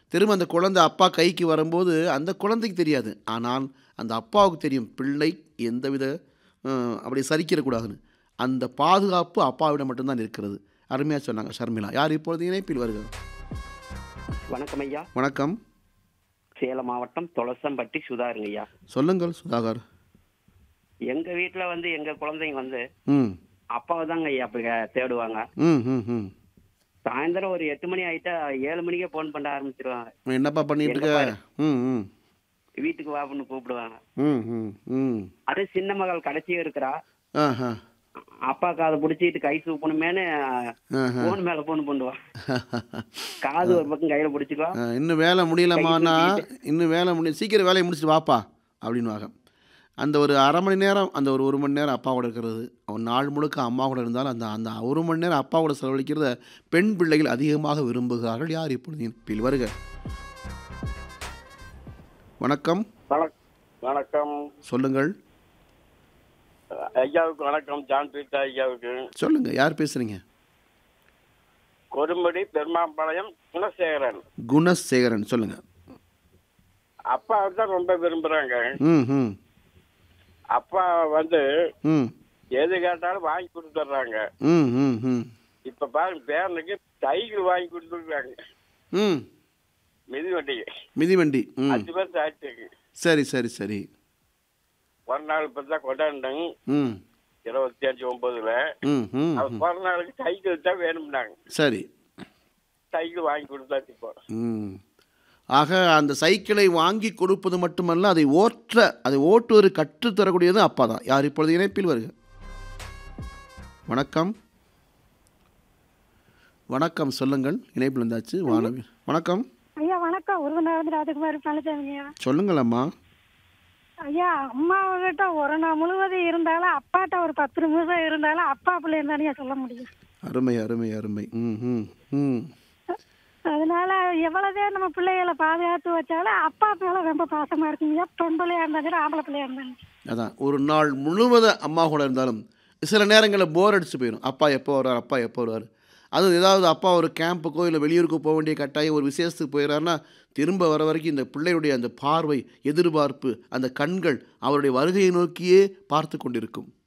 திரும்ப அந்த குழந்தை அப்பா கைக்கு வரும்போது அந்த குழந்தைக்கு தெரியாது ஆனால் அந்த அப்பாவுக்கு தெரியும் பிள்ளை எந்தவித அஹ், அப்படி சரிக்கிடக்கூடாதுன்னு அந்த பாதுகாப்பு அப்பாவிடம் மட்டும்தான் இருக்கிறது அருமையாக சொன்னாங்க ஷர்மிளா யார் இப்பொழுது இணைப்பில் வருகிறார் வணக்கம் ஐயா வணக்கம் சேலம் மாவட்டம் தொலசம்பட்டி சுதாருங்க ஐயா சொல்லுங்கள் சுதாகர் எங்க வீட்டுல வந்து எங்க குழந்தைங்க வந்து ம் அப்பாவை தாங்க ஐயா அப்ப தேடுவாங்க ம் ம் ம் சாயந்தரம் ஒரு எட்டு மணி ஆயிட்டா ஏழு மணிக்கே போன் பண்ண ஆரம்பிச்சிருவாங்க என்னப்பா பண்ணிட்டு இருக்க ம் ம் வீட்டுக்கு வாப்புன்னு கூப்பிடுவாங்க ம் ம் ம் அது சின்ன மகள் கடைசியா இருக்கிறா ஆஹா அப்பா காதை பிடிச்சிட்டு கை சூப்பணுமேனு ஆஹா போன் மேல போன் பண்ணுவான் காது ஒரு பக்கம் கையில பிடிச்சிக்குவா ஆ, இன்னும் வேலை முடியலம்மாண்ணா இன்னும் வேலை முடிய சீக்கிரம் வேலையை முடிச்சுட்டு வாப்பா அப்படின்னுவாங்க அந்த ஒரு அரை மணி நேரம் அந்த ஒரு ஒரு மணி நேரம் அப்பாவோட இருக்கிறது அவன் நாள் முழுக்க அம்மா கூட இருந்தாலும் அந்த அந்த ஒரு மணி நேரம் அப்பாவோட செலவழிக்கிறத பெண் பிள்ளைகள் அதிகமாக விரும்புகிறார்கள் யார் இப்பொழுது இணைப்பில் வருக வணக்கம் வணக்- வணக்கம் சொல்லுங்கள் ஐயாவுக்கு வணக்கம் ஜான் பீட்டா ஐயாவுக்கு சொல்லுங்க யார் பேசுறீங்க கொடுமுடி பெருமாம்பாளையம் குணசேகரன் குணசேகரன் சொல்லுங்க அப்பா தான் ரொம்ப விரும்புறாங்க ம் ம் அப்பா வந்து ம் எது கேட்டாலும் வாங்கி கொடுத்துட்றாங்க ம் ம் ம் இப்ப பாருங்க பேரனுக்கு சைக்கிள் வாங்கி கொடுத்துருக்காங்க ம் மிதிவண்டி மிதிவண்டி ம் அஞ்சு பேர் ஆயிடுச்சு சரி சரி சரி ஒரு நாள் இப்போ தான் கொண்டாண்டங்க ம் இருபத்தி அஞ்சு ஒன்பதுல ம் ம் அது ம். பிறந்த நாளுக்கு சைக்கிள் தான் வேணும்னாங்க சரி சைக்கிள் வாங்கி கொடுத்தாச்சு இப்போ ம் ஆக அந்த சைக்கிளை வாங்கி கொடுப்பது மட்டுமல்ல அதை ஓற்ற அதை ஓட்டுவது கற்றுத்தரக்கூடியது அப்பா தான் யார் இப்பொழுது இணைப்பில் வருக வணக்கம் வணக்கம் சொல்லுங்கள் இணைப்பில் இருந்தாச்சு வானவி வணக்கம் ஐயா வணக்கம் உருவநாதன் ராஜகுமாரி பழனிசாமியா சொல்லுங்கள் அம்மா ஐயா அம்மாவிட்ட ஒரு நாள் முழுவதும் இருந்தாலும் அப்பாட்ட ஒரு பத்து நிமிஷம் இருந்தாலும் அப்பா பிள்ளைன்னு தானே சொல்ல முடியும் அருமை அருமை அருமை ம் ம் ம் அதனால எவ்வளவுதே நம்ம பிள்ளைகளை பாதுகாத்து வச்சாலும் அப்பா மேல ரொம்ப பாசமா இருக்குங்க பெண் பிள்ளையா இருந்தாலும் சரி ஆம்பளை பிள்ளையா இருந்தாலும் சரி. அதான் ஒரு நாள் முழுவதும் அம்மா கூட இருந்தாலும் சில நேரங்களில் போர் அடிச்சு போயிடும் அப்பா எப்போ வருவார் அப்பா எப்போ வருவார் அதுவும் ஏதாவது அப்பா ஒரு கேம்புக்கோ இல்லை வெளியூருக்கு போக வேண்டிய கட்டாயம் ஒரு விசேஷத்துக்கு போயிடறாருன்னா திரும்ப வர வரைக்கும் இந்த பிள்ளையுடைய அந்த பார்வை எதிர்பார்ப்பு அந்த கண்கள் அவருடைய வருகையை நோக்கியே பார்த்து கொண்டிருக்கும்